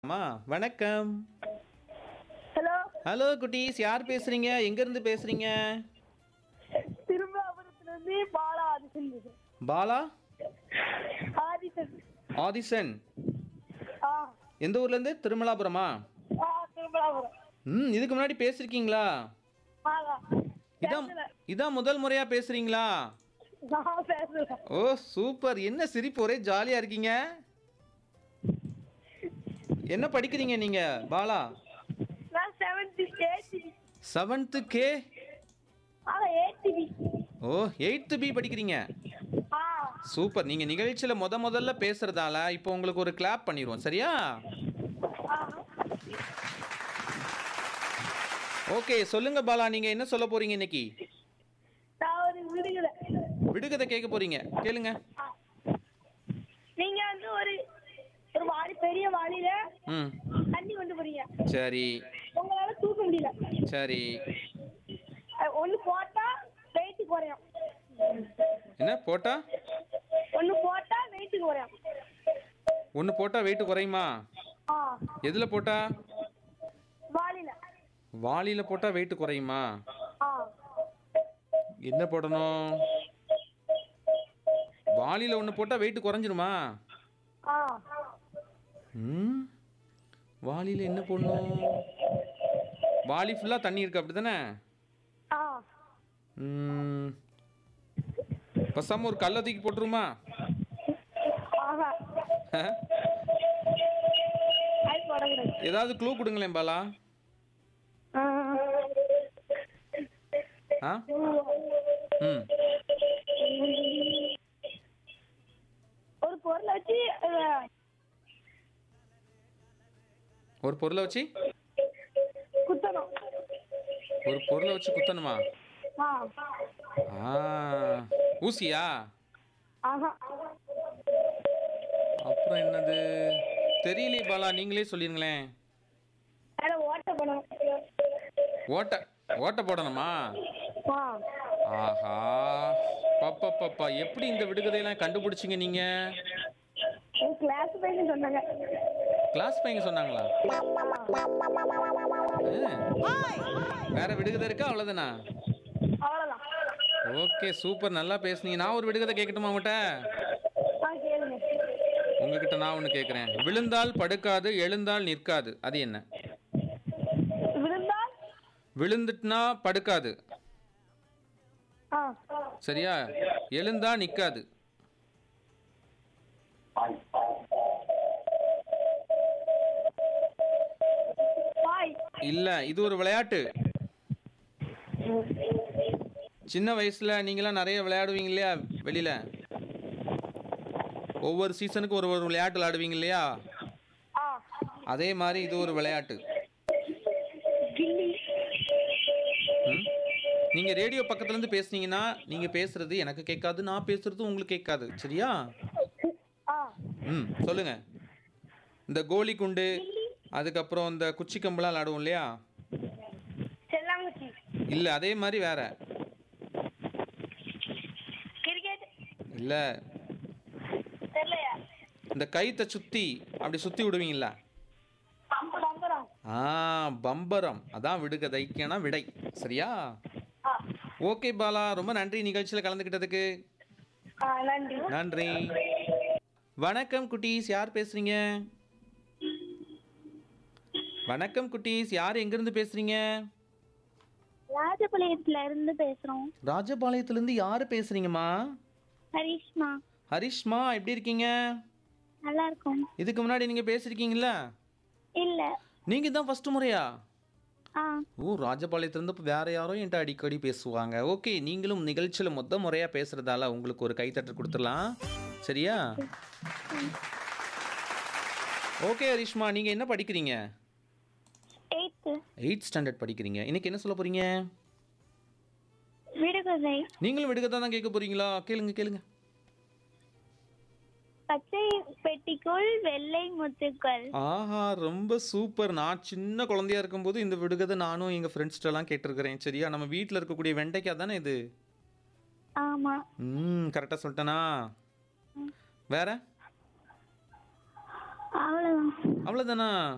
அம்மா வணக்கம் hello hello குட்டீஸ் யார் பேசுறீங்க எங்க இருந்து பேசுறீங்க திருமாபுரத்துல இருந்து பாலா ஆதிசன் பேசுறேன். பாலா ஆதிசன் ஆதிசன் ஆ எந்த ஊர்ல இருந்து திருமலாபுரமா ஆ திருமலாபுரம் ம் இதுக்கு முன்னாடி பேசிருக்கீங்களா ஆகா இதான் இதான் முதல் முறையா பேசுறீங்களா நான் பேசுறேன் ஓ சூப்பர் என்ன சிரிப்பு ஒரே ஜாலியா இருக்கீங்க என்ன படிக்கிறீங்க நீங்க பாலா நான் செவன்த் ஏடிபி செவன்த்து கே ஆனா ஏடிபி ஓ எயித்து பி படிக்கிறீங்க ஆ சூப்பர் நீங்க நிகழ்ச்சியில முத முதல்ல பேசுறதால இப்போ உங்களுக்கு ஒரு கிளாப் பண்ணிடுவோம் சரியா ஆ ஓகே சொல்லுங்க பாலா நீங்க என்ன சொல்ல போறீங்க இன்னைக்கு நான் ஒரு விடுகலை விடுகதை கேட்க போறீங்க கேளுங்க ஆ. நீங்க வந்து ஒரு ஒரு வாளி பெரிய வாளியில ம் தண்ணி கொண்டு போறீங்க சரி உங்களால தூக்க முடியல சரி அஹ் ஒண்ணு போட்டா வெயிட் குறையும் என்ன போட்டா ஒண்ணு போட்டா வெயிட் குறையும் ஒன்று போட்டா வெயிட் குறையுமா ஆ எதுல போட்டா வாளியில வாளியில போட்டா வெயிட் குறையுமா ஆ என்ன போடணும் வாளியில ஒன்று போட்டா வெயிட் குறைஞ்சிருமா ஆ ம் வாளியில என்ன போடணும் வாளி ஃபுல்லா தண்ணி இருக்கு அப்படிதானே ஆ ம் பசாம ஒரு கல்லை தூக்கி போட்டுருமா ஆஹா அது போடக்கூடாது ஏதாவது க்ளூ கொடுங்களேன் பாலா ஆ. ஆ ம் ஒரு பொருளை வச்சு அஹ், ஒரு பொருளை வச்சு குத்தணும் ஒரு பொருளை வச்சு குத்தணுமா ஆ ஆ ஊசியா ஆஹா அப்புறம் என்னது தெரியலையே பாலா நீங்களே சொல்லிருங்களேன் அதில் ஓட்ட பண்ணணும் ஓட்டை ஓட்டை போடணுமா ஆ ஆஹா பப்பா பப்பா எப்படி இந்த விடுகதையெல்லாம் கண்டுபிடிச்சிங்க நீங்க என் கிளாஸ் பையன் சொன்னாங்க கிளாஸ் பையங்க சொன்னாங்களா ஆ. வேற விடுகதை இருக்கா அவ்வளவுதானா அவ்வளோதான் ஓகே சூப்பர் நல்லா பேசுனீங்க நான் ஒரு விடுகதை கேட்கட்டுமா உங்கள்கிட்ட ஆ கேளுங்க உங்ககிட்ட நான் ஒன்று கேட்குறேன் விழுந்தால் படுக்காது எழுந்தால் நிற்காது அது என்ன விழுந்தால் விழுந்துட்டுனா படுக்காது ஆ சரியா எழுந்தா நிற்காது பாய் இல்லை இது ஒரு விளையாட்டு சின்ன வயசுல நீங்களாம் நிறைய விளையாடுவீங்க இல்லையா வெளியில ஒவ்வொரு சீசனுக்கும் ஒரு ஒரு விளையாட்டு விளையாடுவீங்க இல்லையா ஆ அதே மாதிரி இது ஒரு விளையாட்டு கில்லி ம்? நீங்க ரேடியோ பக்கத்துல இருந்து பேசுனீங்கன்னா நீங்க பேசுறது எனக்கு கேட்காது நான் பேசுறது உங்களுக்கு கேட்காது சரியா ஆ ம் சொல்லுங்க இந்த கோலி குண்டு அதுக்கப்புறம் இந்த குச்சி கம்பெல்லாம் விளையாடுவோம் இல்லையா செல்லாங்குச்சி இல்லை அதே மாதிரி வேற கிரிக்கெட் இல்லை தெரியலையா இந்த கைத்தை சுத்தி அப்படி சுத்தி விடுவீங்களா பம்பரம் ஆ பம்பரம் அதான் விடுகதைக்கான விடை சரியா ஆ ஓகே பாலா ரொம்ப நன்றி நிகழ்ச்சியில் கலந்துக்கிட்டதுக்கு ஆ நன்றி நன்றி வணக்கம் குட்டீஸ் யார் பேசுறீங்க வணக்கம் குட்டீஸ் யார் எங்கிருந்து பேசுறீங்க ராஜபாளையத்துல இருந்து பேசுறோம் ராஜபாளையத்துலேருந்து யார் பேசுறீங்கம்மா ஹரிஷ்மா ஹரிஷ்மா எப்படி இருக்கீங்க நல்லா இருக்கும் இதுக்கு முன்னாடி நீங்கள் பேசியிருக்கீங்களா இல்ல நீங்கள் தான் ஃபஸ்ட்டு முறையா ஆ ஓ ராஜபாளையத்துலேருந்து இப்போ வேற யாரோ என்கிட்ட அடிக்கடி பேசுவாங்க ஓகே நீங்களும் நிகழ்ச்சியில் மொத்த முறையாக பேசுகிறதால உங்களுக்கு ஒரு கைத்தட்டல் கொடுத்துடலாம் சரியா ஓகே ஹரிஷ்மா நீங்கள் என்ன படிக்கிறீங்க எயித்து எயிட் ஸ்டாண்டர்ட் படிக்கிறீங்க இன்னைக்கு என்ன சொல்ல போகிறீங்க விடுகதை நீங்களும் விடுகதை தான் கேட்க போகிறீங்களா கேளுங்க கேளுங்க பச்சை பெட்டிக்குள் வெள்ளை முத்துக்கள் ஆஹா ரொம்ப சூப்பர் நான் சின்ன குழந்தையா இருக்கும்போது இந்த விடுகதை நானும் எங்கள் ஃப்ரெண்ட்ஸ்டெல்லாம் கேட்டிருக்கிறேன் சரியா நம்ம வீட்டில் இருக்கக்கூடிய வெண்டைக்காய் தானே இது ஆமா ம் கரெக்டாக சொல்லிட்டேனா வேற அவ்வளவுதான் அவ்வளோதானா